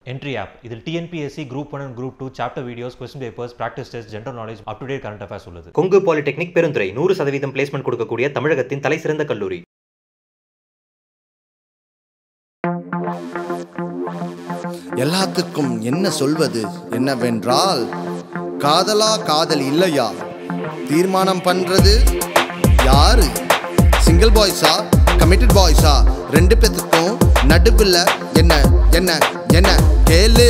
Entry app இதில் TNPSC group one and group two chapter videos question papers practice test general knowledge up to date current affairs உள்ளது Kongu polytechnic Perundurai நூறு சதவீதம் placement கொடுக்கக்கூடிய தமிழகத்தின் தலைசிறந்த கல்லூரி எல்லாத்துக்கும் என்ன சொல்வது என்னவென்றால் காதலா காதல் இல்லையா தீர்மானம் பண்றது யாரு சிங்கிள் பாய்ஸா கமிட்டட் பாய்ஸா ரெண்டு பேத்துக்கும் நடுவில் என்ன என்ன என்ன கேளு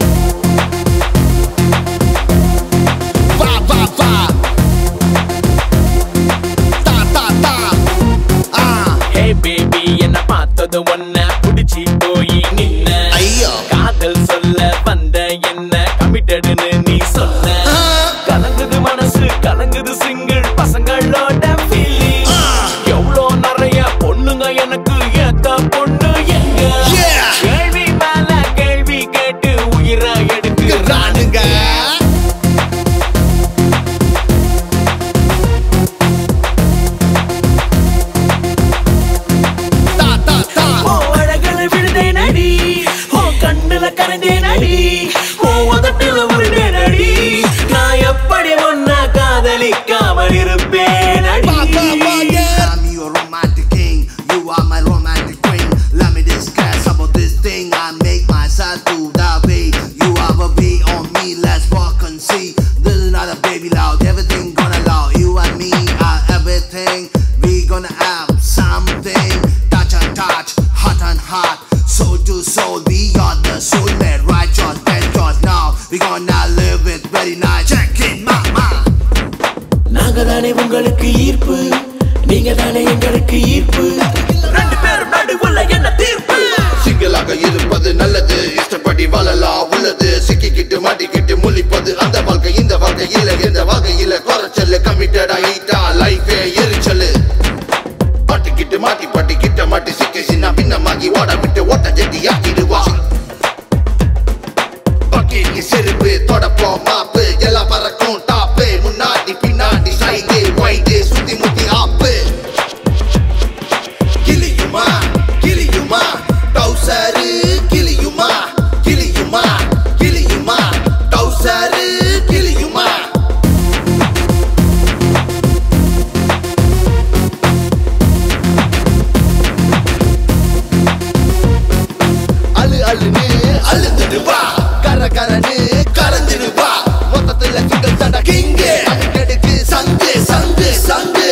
வா வா வா தா தா தா ஆ ஹே பேபி என்ன பார்த்தது ஒன்ன புடிச்சு போய் நின்ன ஐயோ காதல் சொல்ல வந்த என்ன கமிட்டடுன்னு நீ சொன்ன கலங்குது மனசு கலங்குது சிங்கிள் பசங்களோட ஃபீலிங் எவ்வளோ நிறைய பொண்ணுங்க எனக்கு ஏத்த பொண்ணு எங்க Yeah. கேள்வி மேல கேள்வி கேட்டு உயிரை எடுக்கிறானுங்க ராணுங்க தா தா தா ஓ அழகுல விழுந்தேன் அடி ஓ கண்ணுல கரைந்தேன் அடி ஓ உதட்டுல விழுந்தேன் அடி நான் எப்படி ஒன்ன காதலிக்காமல் இருப்பேன் அடி வா வா வா yeah. I'm your romantic king, you are my romantic queen. Let me discuss about this thing. I make myself do that way. You have a way on me, let's walk and see. This is not a baby loud, everything gonna loud. You and me are everything. We gonna have something. Touch and touch, hot and hot. Soul to soul, we are the soulmate. Right choice, bad choice. Now we gonna live it very nice. Check it, mama. நாங்க தானே உங்களுக்கு ஈர்ப்பு நீங்க தானே எங்களுக்கு ஈர்ப்பு ரெண்டு பேரும் நடுவுல என்ன தீர்ப்பு சிங்கிளாக இருப்பது நல்லது இஷ்டப்படி வாழலாம் உள்ளது சிக்கிக்கிட்டு மாட்டிக்கிட்டு முழிப்பது அந்த வாழ்க்கை இந்த வாழ்க்கை இல்ல எந்த வகையில குறைச்சல் கமிட்டட் ஆயிட்டா லைஃபே எரிச்சல் பாட்டிக்கிட்டு மாட்டி பாட்டிக்கிட்ட மாட்டி சிக்கி சின்ன பின்னமாகி ஓட விட்டு ஓட்ட ஜெட்டி ஆக்கிடுவா பக்கிக்கு செருப்பு தொடப்போம் மாப்பு எல்லாம் பறக்கும் டாப்பு முன்னாடி பின்னாடி சைடு வைடு சுத்தி முத்தி ஆப்பு கிளியுமா கிளியுமா டவுசரு கிளியுமா கிளியுமா கிளியுமா டவுசரு கிளியுமா அழு அழுன்னு அழுதுடு வா கர கரன்னு கலந்துடு வா மொத்தத்துல சிங்கல் தடா கிங்கு கெடுக்கு சங்கு சங்கு சங்கு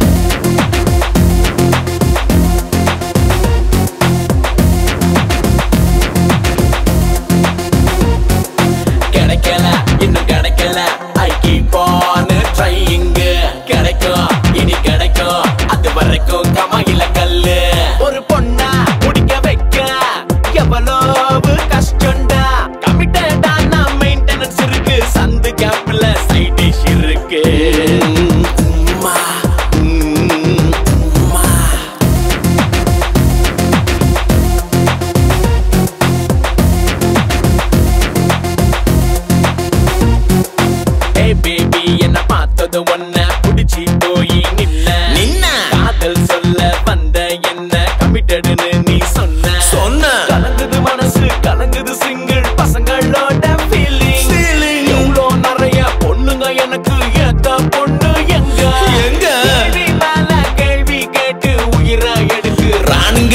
கிடைக்கல இன்னும் கிடைக்கல ஐ கீப் ஆன் ட்ரையிங் கிடைக்கும் இனி கிடைக்கும் அது வரைக்கும் கமையில கல்லு ஒரு பொண்ணா முடிக்க வைக்க எவ்வளவு கஷ்டம்டா கமிட்டடா நான் மெயின்டெனன்ஸ் இருக்கு சந்து கேப்ல சைட் டிஷ் இருக்கு உம்மா, உம், உம்மா. ஏ பேபி என்ன பார்த்தது ஒன்ன புடிச்சு போய் நின்ன நின்ன காதல் சொல்ல வந்த என்ன கமிட்டடுன்னு நீ சொன்ன சொன்ன கலங்குது மனசு கலங்குது சிங்கிள் பசங்களோட ஃபீலிங் ஃபீலிங் எவ்வளோ நிறைய பொண்ணுங்க எனக்கு ஏத்த பொண்ணு எங்க எங்க கேள்வி மேல கேள்வி கேட்டு உயிரை எடுக்கிறானுங்க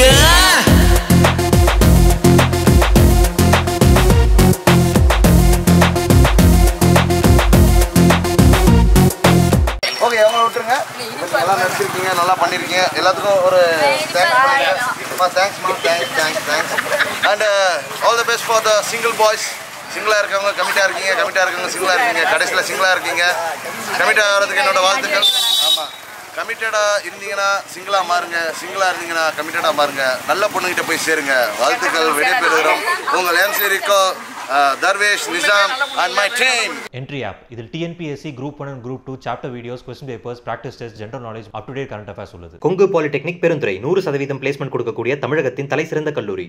ஓகே அவங்கள விட்டுருங்க நல்லா நடிச்சிருக்கீங்க நல்லா பண்ணியிருக்கீங்க எல்லாத்துக்கும் ஒரு தேங்க்ஸ் பண்ணுங்க தேங்க்ஸ்மா thanks thanks thanks and all the best for the single boys சிங்கிளாக இருக்கவங்க கமிட்டாக இருக்கீங்க கமிட்டாக இருக்கவங்க சிங்கிளாக இருக்கீங்க கடைசியில் சிங்கிளாக இருக்கீங்க கமிட்டாக ஆகிறதுக்கு என்னோட வாழ்த்துக்கள் ஆமாம் கமிட்டடாக இருந்தீங்கன்னா சிங்கிளாக மாறுங்க சிங்கிளாக இருந்தீங்கன்னா கமிட்டடாக மாறுங்க நல்ல பொண்ணுகிட்ட போய் சேருங்க வாழ்த்துக்கள் விடைபெறுகிறோம் உங்கள் MC Rico Darvesh Nizam and my team entry app இதில் TNPSC group one and group two chapter videos question papers practice test general knowledge up to date current affairs உள்ளது கொங்கு பாலிடெக்னிக் பெருந்துறை நூறு சதவீதம் பிளேஸ்மெண்ட் கொடுக்கக்கூடிய தமிழகத்தின் தலைசிறந்த கல்லூரி